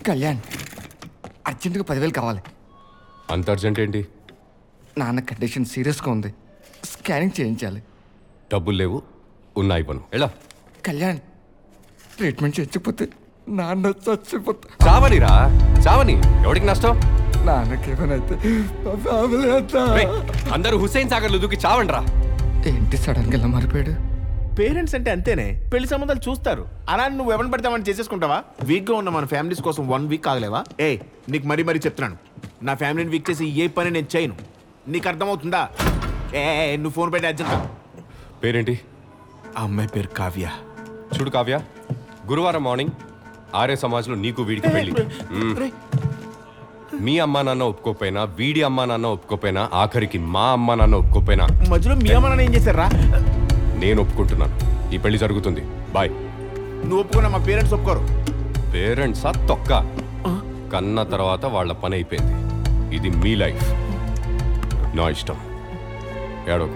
కళ్యాణ్ అర్జెంటుగా పదివేలు కావాలి అంత అర్జెంట్ ఏంటి నాన్న కండిషన్ సీరియస్గా ఉంది స్కానింగ్ చేయించాలి డబ్బులు లేవు ఉన్నా ఇవ్వను ఎలా కళ్యాణ్ ట్రీట్మెంట్ చేయించకపోతే నాన్న చచ్చిపోతా చావనిరా చావని ఎవడికి నష్టం నాన్నకి ఏమైనా మా ఫ్యామిలీ అంతా రేయ్, అందరూ హుస్సేన్ సాగర్లు దూకి చావండ్రా ఏంటి సడన్ గా ఇలా మారిపోయాడు పేరెంట్స్ అంటే అంతేనే పెళ్లి సంబంధాలు చూస్తారు అలా అని నువ్వు ఎవరిని పడితే చేసేసుకుంటావా వీక్ గా ఉన్న మన ఫ్యామిలీస్ కోసం వన్ వీక్ కాగలేవా ఏ నీకు మరీ మరీ చెప్తున్నాను నా ఫ్యామిలీని వీక్ చేసి ఏ పని నేను చేయను నీకు అర్థమవుతుందా ఏ ఏ, నువ్వు ఫోన్ పెట్టి అర్జెంట్ పేరేంటి ఆ అమ్మాయి పేరు కావ్య చూడు కావ్య గురువారం మార్నింగ్ ఆర్య సమాజ్లో నీకు వీడికి పెళ్ళి మ్మ్. మీ అమ్మా నాన్న ఒప్పుకోపోయినా వీడి అమ్మా నాన్న ఒప్పుకోపోయినా ఆఖరికి మా అమ్మా నాన్న ఒప్పుకోపోయినా మధ్యలో మీ అమ్మ నాన్న ఏం చేశారా నేను ఒప్పుకుంటున్నాను ఈ పెళ్లి జరుగుతుంది బాయ్ నువ్వు ఒప్పుకున్నా మా పేరెంట్స్ ఒప్పుకోరు పేరెంట్సా తొక్క కన్న తర్వాత వాళ్ళ పని అయిపోయింది ఇది మీ లైఫ్ నా ఇష్టం ఏడోకు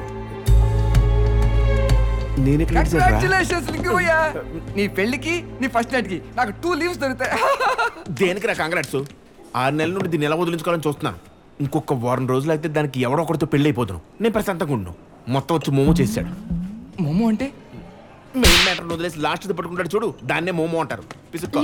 నేను ఇక్కడ కంగ్రాచులేషన్స్ లింగమయ్యా నీ పెళ్ళికి నీ ఫస్ట్ నైట్ కి నాకు టూ లీవ్స్ దొరుకుతాయి దేనికి రా కాంగ్రాట్స్ ఆరు నెలల నుండి దీన్ని ఎలా వదిలించుకోవాలని చూస్తున్నాను ఇంకొక వారం రోజులు అయితే దానికి ఎవడో ఒకరితో పెళ్ళి అయిపోతున్నాను నేను ప్రశాంతంగా ఉండు మొత్తం వచ్చి మోమో చేశాడు మోమో అంటే మెయిన్ మ్యాటర్ వదిలేసి లాస్ట్ పట్టుకుంటాడు చూడు దాన్నే మోమో అంటారు పిసుక్కో